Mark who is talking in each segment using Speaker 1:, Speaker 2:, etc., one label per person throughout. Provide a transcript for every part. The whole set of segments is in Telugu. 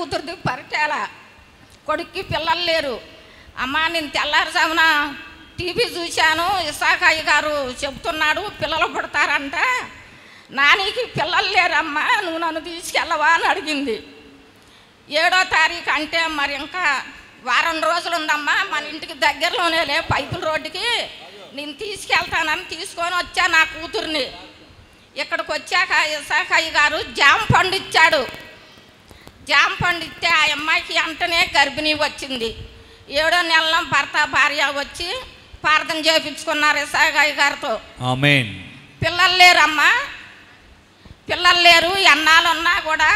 Speaker 1: కూతురుది పరిటాల కొడుక్కి పిల్లలు లేరు అమ్మా నేను తెల్లారుజామున టీవీ చూశాను ఇసాకాయ్య గారు చెబుతున్నాడు పిల్లలు పుడతారంట నానికి పిల్లలు లేరమ్మా నువ్వు నన్ను తీసుకెళ్ళవా అని అడిగింది ఏడో తారీఖు అంటే మరి ఇంకా వారం రోజులు ఉందమ్మా మన ఇంటికి దగ్గరలోనేలే పైపుల రోడ్డుకి నేను తీసుకెళ్తానని తీసుకొని వచ్చా నా కూతుర్ని ఇక్కడికి వచ్చాక ఇసాకయ్య గారు జామ పండు ఇచ్చాడు జామ పండు ఇస్తే ఆ అమ్మాయికి వెంటనే గర్భిణీ వచ్చింది ఏడో నెలలో భర్త భార్య వచ్చి ప్రార్థన చేయించుకున్నారు ఇసాకయ్య గారితో
Speaker 2: ఆమెన్
Speaker 1: పిల్లలు లేరమ్మా పిల్లలు లేరు ఎన్నాళ్ళు ఉన్నా కూడా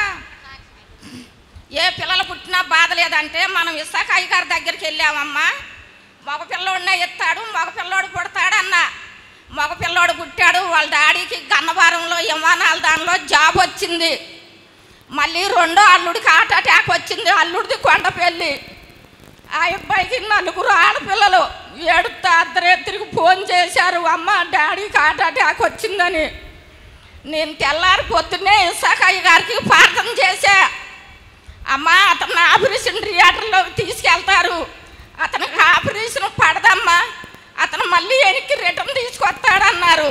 Speaker 1: ఏ పిల్లలు పుట్టినా బాధ లేదంటే మనం ఇసాకాయి గారి దగ్గరికి వెళ్ళామమ్మా మగ పిల్లోడినే ఎత్తాడు మగ పిల్లోడు పుడతాడు అన్న మగ పిల్లోడు పుట్టాడు వాళ్ళ డాడీకి గన్నవరంలో విమానాల దానిలో జాబ్ వచ్చింది మళ్ళీ రెండో అల్లుడికి హార్ట్ అటాక్ వచ్చింది అల్లుడిది కొండ పెళ్ళి ఆ అబ్బాయికి నలుగురు ఆడపిల్లలు ఏడుతా అర్ధరాత్రికి ఫోన్ చేశారు అమ్మ డాడీకి హార్ట్ అటాక్ వచ్చిందని నేను తెల్లారి పొద్దున్నే ఇసాకయ్య గారికి ప్రార్థన చేశా అమ్మ అతను ఆపరేషన్ థియేటర్లోకి తీసుకెళ్తారు అతనికి ఆపరేషన్ పడదమ్మా అతను మళ్ళీ వెనక్కి రిటర్న్ తీసుకొస్తాడన్నారు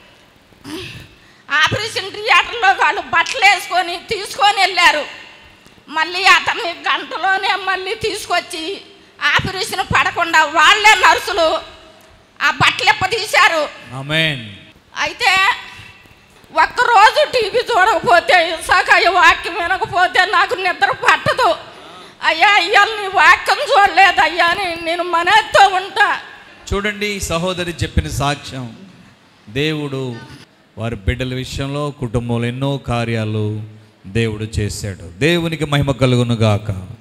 Speaker 1: ఆపరేషన్ థియేటర్లో వాళ్ళు బట్టలు వేసుకొని తీసుకొని వెళ్ళారు మళ్ళీ అతన్ని గంటలోనే మళ్ళీ తీసుకొచ్చి ఆపరేషన్ పడకుండా వాళ్ళే నర్సులు ఆ బట్టలు ఎప్ప తీశారు
Speaker 2: ఆమెన్
Speaker 1: అయితే ఒక్కరోజు టీవీ చూడకపోతే ఇసాకయ్య వాక్యం వినకపోతే నాకు నిద్ర పట్టదు అయ్యా అయ్యా నీ వాక్యం చూడలేదు అయ్యా అని నేను మనతో ఉంటా
Speaker 2: చూడండి ఈ సహోదరి చెప్పిన సాక్ష్యం దేవుడు వారి బిడ్డల విషయంలో కుటుంబంలో ఎన్నో కార్యాలు దేవుడు చేశాడు దేవునికి మహిమ కలుగును గాక